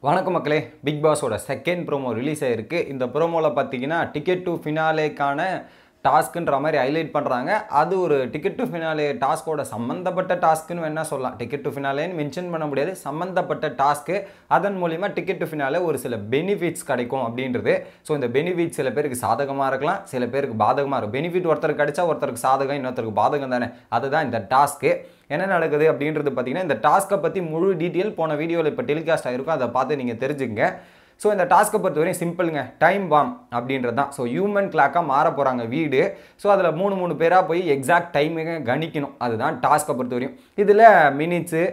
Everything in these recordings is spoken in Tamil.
வணக்கம் மக்களே பிக் பாஸோட செகண்ட் ப்ரோமோ ரிலீஸ் ஆயிருக்கு இந்த ப்ரோமோவில் பார்த்தீங்கன்னா டிக்கெட் டு ஃபினாலேக்கான டாஸ்க்குன்ற மாதிரி ஹைலைட் பண்ணுறாங்க அது ஒரு டிக்கெட் டு ஃபினாலே டாஸ்கோட சம்மந்தப்பட்ட டாஸ்க்குன்னு வேணால் சொல்லலாம் டிக்கெட் டு ஃபினாலேன்னு மென்ஷன் பண்ண முடியாது சம்மந்தப்பட்ட டாஸ்க்கு அதன் மூலிமா டிக்கெட் டு ஃபினாலே ஒரு சில பெனிஃபிட்ஸ் கிடைக்கும் அப்படின்றது ஸோ இந்த பெனிஃபிட் சில பேருக்கு சாதகமாக இருக்கலாம் சில பேருக்கு பாதகமாக இருக்கும் பெனிஃபிட் ஒருத்தருக்கு கிடைச்சா ஒருத்தருக்கு சாதகம் இன்னொருத்தருக்கு பாதகம் தானே அதுதான் இந்த டாஸ்க்கு என்ன நடக்குது அப்படின்றது பார்த்தீங்கன்னா இந்த டாஸ்க்கை பற்றி முழு டீட்டெயில் போன வீடியோவில் இப்போ டெலிகாஸ்ட் ஆகிருக்கும் அதை பார்த்து நீங்கள் தெரிஞ்சுக்கங்க ஸோ இந்த டாஸ்க்கை பொறுத்தவரையும் சிம்பிளுங்க டைம் பாம் அப்படின்றது தான் ஸோ ஹியூமன் கிளாக்காக மாற போகிறாங்க வீடு ஸோ அதில் மூணு மூணு பேராக போய் எக்ஸாக்ட் டைமிங்கை கணிக்கணும் அதுதான் டாஸ்க்கை பொறுத்தவரையும் இதில் மினிட்ஸு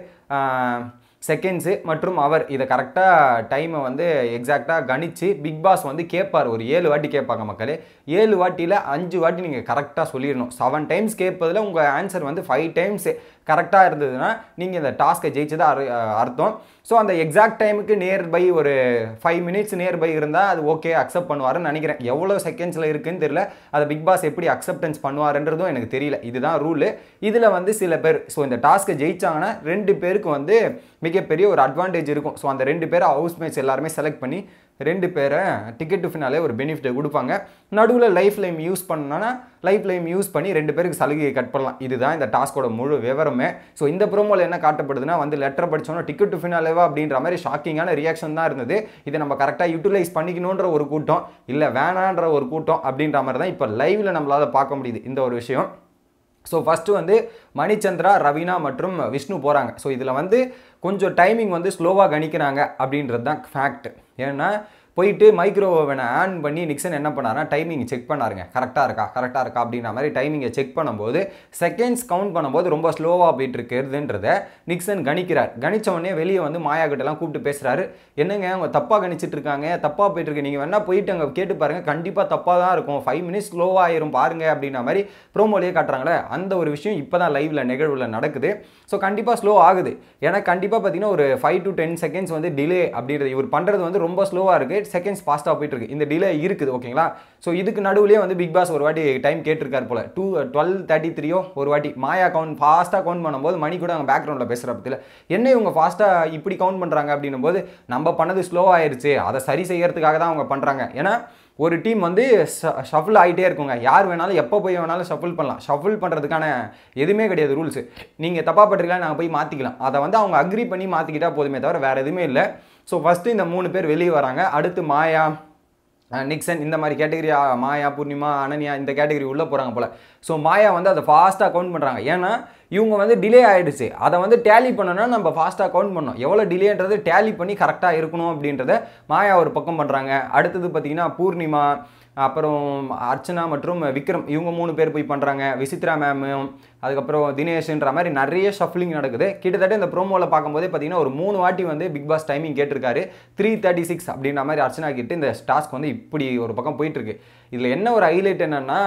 செகண்ட்ஸு மற்றும் அவர் இதை கரெக்டாக டைமை வந்து எக்ஸாக்டாக கணிச்சு பிக் பாஸ் வந்து கேட்பார் ஒரு ஏழு வாட்டி கேட்பாங்க மக்களே ஏழு வாட்டியில் அஞ்சு வாட்டி நீங்கள் கரெக்டாக சொல்லிடணும் செவன் டைம்ஸ் கேட்பதில் உங்கள் ஆன்சர் வந்து ஃபைவ் டைம்ஸ் கரெக்டாக இருந்ததுன்னா நீங்கள் இந்த டாஸ்க்கை ஜெயிச்சதா அரு அர்த்தம் ஸோ அந்த எக்ஸாக்ட் டைமுக்கு நியர் பை ஒரு ஃபைவ் மினிட்ஸ் நியர் பை இருந்தால் அது ஓகே அக்செப்ட் பண்ணுவாருன்னு நினைக்கிறேன் எவ்வளோ செகண்ட்ஸில் இருக்குன்னு தெரியல அதை பிக் பாஸ் எப்படி அக்செப்டன்ஸ் பண்ணுவாருன்றதும் எனக்கு தெரியல இதுதான் ரூலு இதில் வந்து சில பேர் ஸோ இந்த டாஸ்க்கை ஜெயிச்சாங்கன்னா ரெண்டு பேருக்கு வந்து மிகப்பெரிய ஒரு அட்வான்டேஜ் இருக்கும் ஸோ அந்த ரெண்டு பேரை ஹவுஸ் மேட்ச் எல்லாருமே செலக்ட் பண்ணி ரெண்டு பேரை டிக்கெட் டு ஃபினாலே ஒரு பெனிஃபிட்டை கொடுப்பாங்க நடுவில் லைஃப் லைம் யூஸ் பண்ணோன்னா லைஃப் லைம் யூஸ் பண்ணி ரெண்டு பேருக்கு சலுகையை கட் பண்ணலாம் இதுதான் இந்த டாஸ்கோட முழு விவரமே ஸோ இந்த ப்ரோமோவில் என்ன காட்டப்படுதுன்னா வந்து லெட்டர் படிச்சோன்னா டிக்கெட் டு ஃபினாலேவா அப்படின்ற மாதிரி ஷாக்கிங்கான ரியாக்ஷன் தான் இருந்தது இதை நம்ம கரெக்டாக யூட்டிலைஸ் பண்ணிக்கணுன்ற ஒரு கூட்டம் இல்லை வேணான்ற ஒரு கூட்டம் அப்படின்ற மாதிரி தான் இப்போ லைவில் நம்மளால் பார்க்க முடியுது இந்த ஒரு விஷயம் ஸோ ஃபஸ்ட்டு வந்து மணிச்சந்திரா ரவீனா மற்றும் விஷ்ணு போகிறாங்க ஸோ இதில் வந்து கொஞ்சம் டைமிங் வந்து ஸ்லோவாக கணிக்கிறாங்க அப்படின்றது தான் ஃபேக்ட் ஏன்னா போயிட்டு மைக்ரோ ஓவனை ஆன் பண்ணி நிக்சன் என்ன பண்ணாருன்னா டைமிங் செக் பண்ணாருங்க கரெக்டாக இருக்கா கரெக்டாக இருக்கா அப்படின்ற மாதிரி டைமிங்கை செக் பண்ணும்போது செகண்ட்ஸ் கவுண்ட் பண்ணும்போது ரொம்ப ஸ்லோவாக போயிட்டு இருக்குதுன்றத நிக்சன் கணிக்கிறார் கணிச்ச உடனே வெளியே வந்து மாயா கிட்டலாம் கூப்பிட்டு பேசுகிறாரு என்னங்க அவங்க தப்பாக கணிச்சிட்டு இருக்காங்க தப்பாக போயிட்டு இருக்கு நீங்கள் வேணால் போயிட்டு அங்கே கேட்டு பாருங்கள் கண்டிப்பாக தப்பாக தான் இருக்கும் ஃபைவ் மினிட்ஸ் ஸ்லோவாக ஆயிரும் பாருங்க அப்படின்ற மாதிரி ப்ரோமோலேயே காட்டுறாங்களே அந்த ஒரு விஷயம் இப்போ தான் லைவில் நிகழ்வில் நடக்குது ஸோ கண்டிப்பாக ஸ்லோ ஆகுது ஏன்னா கண்டிப்பாக பார்த்தீங்கன்னா ஒரு ஃபைவ் டு டென் செகண்ட்ஸ் வந்து டிலே அப்படின்றது இவர் பண்ணுறது வந்து ரொம்ப ஸ்லோவாக இருக்குது செகண்ட்ஸ் ஃபாஸ்ட்டாக போயிட்டு இருக்கு இந்த டிலே இருக்குது ஓகேங்களா ஸோ இதுக்கு நடுவுலேயே வந்து பிக் பாஸ் ஒரு வாட்டி டைம் கேட்டிருக்காரு போல டூ டுவெல் தேர்ட்டி த்ரீயோ ஒரு வாட்டி மாயா கவுண்ட் ஃபாஸ்ட்டாக கவுண்ட் பண்ணும்போது மணி கூட அங்கே பேக்ரவுண்டில் பேசுகிற பற்றியில் என்ன இவங்க ஃபாஸ்ட்டாக இப்படி கவுண்ட் பண்ணுறாங்க அப்படின்னும் போது நம்ம பண்ணது ஸ்லோ ஆயிருச்சு அதை சரி செய்யறதுக்காக தான் அவங்க பண்ணுறாங்க ஏன்னா ஒரு டீம் வந்து ஷஃபிள் ஆகிட்டே இருக்குங்க யார் வேணாலும் எப்போ போய் வேணாலும் ஷஃபிள் பண்ணலாம் ஷஃபிள் பண்ணுறதுக்கான எதுவுமே கிடையாது ரூல்ஸ் நீங்கள் தப்பாக பட்டுருக்கலாம் நாங்கள் போய் மாற்றிக்கலாம் அதை வந்து அவங்க அக்ரி பண்ணி மாற்றிக்கிட்டா போதுமே தவிர வேறு எதுவுமே இல்லை ஸோ ஃபஸ்ட்டு இந்த மூணு பேர் வெளியே வராங்க அடுத்து மாயா நிக்சன் இந்த மாதிரி கேட்டகரி மாயா பூர்ணிமா அனன்யா இந்த கேட்டகரி உள்ளே போகிறாங்க போல் ஸோ மாயா வந்து அதை ஃபாஸ்ட்டாக கவுண்ட் பண்ணுறாங்க ஏன்னா இவங்க வந்து டிலே ஆகிடுச்சு அதை வந்து டேலி பண்ணணும்னா நம்ம ஃபாஸ்ட்டாக கவுண்ட் பண்ணோம் எவ்வளோ டிலேன்றது டேலி பண்ணி கரெக்டாக இருக்கணும் அப்படின்றத மாயா ஒரு பக்கம் பண்ணுறாங்க அடுத்தது பார்த்திங்கன்னா பூர்ணிமா அப்புறம் அர்ச்சனா மற்றும் விக்ரம் இவங்க மூணு பேர் போய் பண்ணுறாங்க விசித்ரா மேமும் அதுக்கப்புறம் தினேஷ்ன்ற மாதிரி நிறைய ஷஃப்லிங் நடக்குது கிட்டத்தட்ட இந்த ப்ரோமோவில் பார்க்கும்போதே பார்த்தீங்கன்னா ஒரு மூணு வாட்டி வந்து பிக் பாஸ் டைமிங் கேட்டிருக்காரு த்ரீ தேர்ட்டி சிக்ஸ் அப்படின்ற மாதிரி அர்ச்சனா கிட்ட இந்த டாஸ்க் வந்து இப்படி ஒரு பக்கம் போயிட்டுருக்கு இதில் என்ன ஒரு ஹைலைட் என்னென்னா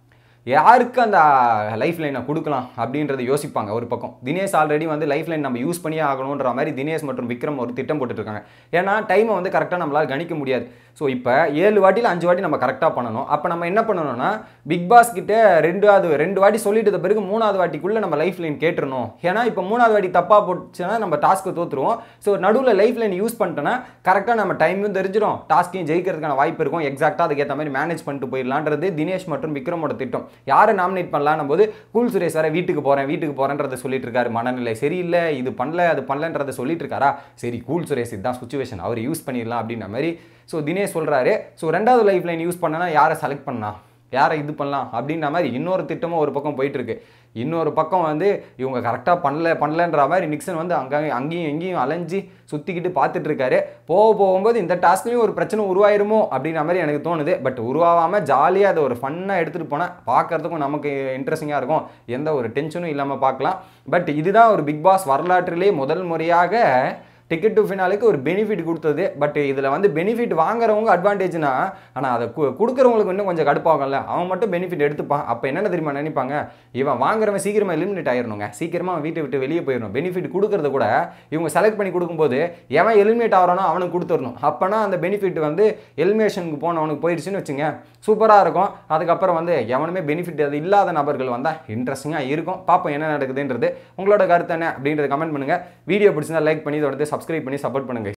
யாருக்கு அந்த லைஃப் லைனை கொடுக்கலாம் அப்படின்றத யோசிப்பாங்க ஒரு பக்கம் தினேஷ் ஆல்ரெடி வந்து லைஃப் லைன் நம்ம யூஸ் பண்ணியே ஆகணுன்ற மாதிரி தினேஷ் மற்றும் விக்ரம் ஒரு திட்டம் போட்டுட்ருக்காங்க ஏன்னா டைமை வந்து கரெக்டாக நம்மளால் கணிக்க முடியாது ஸோ இப்போ ஏழு வாட்டியில் அஞ்சு வாட்டி நம்ம கரெக்டாக பண்ணணும் அப்போ நம்ம என்ன பண்ணணும்னா பிக் பாஸ் கிட்ட ரெண்டாவது ரெண்டு வாட்டி சொல்லிட்டு பிறகு மூணாவது வாட்டிக்குள்ளே நம்ம லைஃப் லைன் கேட்டுருணும் ஏன்னா இப்போ மூணாவது வாட்டி தப்பாக போச்சுன்னா நம்ம டாஸ்க்கு தோற்றுருவோம் ஸோ நடுவில் லைஃப் லைன் யூஸ் பண்ணிட்டோன்னா கரெக்டாக நம்ம டைமும் தெரிஞ்சிடும் டாஸ்க்கையும் ஜெயிக்கிறதுக்கான வாய்ப்பு இருக்கும் எக்ஸாக்டாக அதுக்கேற்ற மாதிரி மேனேஜ் பண்ணிட்டு போயிடலான்றது தினேஷ் மற்றும் விக்ரமோட திட்டம் யாரை நாமினேட் பண்ணலாம் போது கூல் சுரேஷ் வேற வீட்டுக்கு போகிறேன் வீட்டுக்கு போகிறேன்றதை சொல்லிட்டு இருக்காரு மனநிலை சரியில்லை இது பண்ணல அது பண்ணலன்றதை சொல்லிட்டு இருக்காரா சரி கூல் சுரேஷ் இதுதான் சுச்சுவேஷன் அவர் யூஸ் பண்ணிடலாம் அப்படின்ற மாதிரி ஸோ தினேஷ் சொல்கிறாரு ஸோ ரெண்டாவது லைஃப் லைன் யூஸ் பண்ணனா யாரை செலக்ட் பண்ணலாம் யாரை இது பண்ணலாம் அப்படின்ற மாதிரி இன்னொரு திட்டமும் ஒரு பக்கம் போயிட்டு இருக்கு இன்னொரு பக்கம் வந்து இவங்க கரெக்டாக பண்ணல பண்ணலன்ற மாதிரி நிக்சன் வந்து அங்கே அங்கேயும் எங்கேயும் அலைஞ்சு சுற்றிக்கிட்டு பார்த்துட்டு இருக்காரு போக போகும்போது இந்த டாஸ்க்லேயும் ஒரு பிரச்சனை உருவாயிருமோ அப்படின்ற மாதிரி எனக்கு தோணுது பட் உருவாகாமல் ஜாலியாக அதை ஒரு ஃபன்னாக எடுத்துகிட்டு போனால் பார்க்கறதுக்கும் நமக்கு இன்ட்ரெஸ்டிங்காக இருக்கும் எந்த ஒரு டென்ஷனும் இல்லாமல் பார்க்கலாம் பட் இதுதான் ஒரு பிக் பாஸ் வரலாற்றிலே முதல் முறையாக டிக்கெட் டு ஃபினாலுக்கு ஒரு பெனிஃபிட் கொடுத்தது பட் இதில் வந்து பெனிஃபிட் வாங்குறவங்க அட்வான்டேஜ்னா ஆனால் அதை கு கொடுக்குறவங்களுக்கு இன்னும் கொஞ்சம் கடுப்பாகும்ல அவன் மட்டும் பெனிஃபிட் எடுத்துப்பான் அப்போ என்னென்ன தெரியுமா நினைப்பாங்க இவன் வாங்குறவன் சீக்கிரமாக எலிமினேட் ஆயிடணுங்க சீக்கிரமாக வீட்டை விட்டு வெளியே போயிடணும் பெனிஃபிட் கொடுக்கறத கூட இவங்க செலக்ட் பண்ணி கொடுக்கும்போது எவன் எலிமினேட் ஆகிறானோ அவனுக்கு கொடுத்துடணும் அப்போனா அந்த பெனிஃபிட் வந்து எலிமினேஷனுக்கு போனவனுக்கு போயிடுச்சுன்னு வச்சுங்க சூப்பராக இருக்கும் அதுக்கப்புறம் வந்து எவனுமே பெனிஃபிட் அது இல்லாத நபர்கள் வந்தால் இன்ட்ரெஸ்டிங்காக இருக்கும் பார்ப்போம் என்ன நடக்குதுன்றது உங்களோட கருத்து என்ன அப்படின்றத கமெண்ட் பண்ணுங்கள் வீடியோ பிடிச்சிருந்தா லைக் பண்ணி தொடர்ந்து சப்ஸ்கிரைப் பண்ணி சப்போர்ட் பண்ணுங்கள்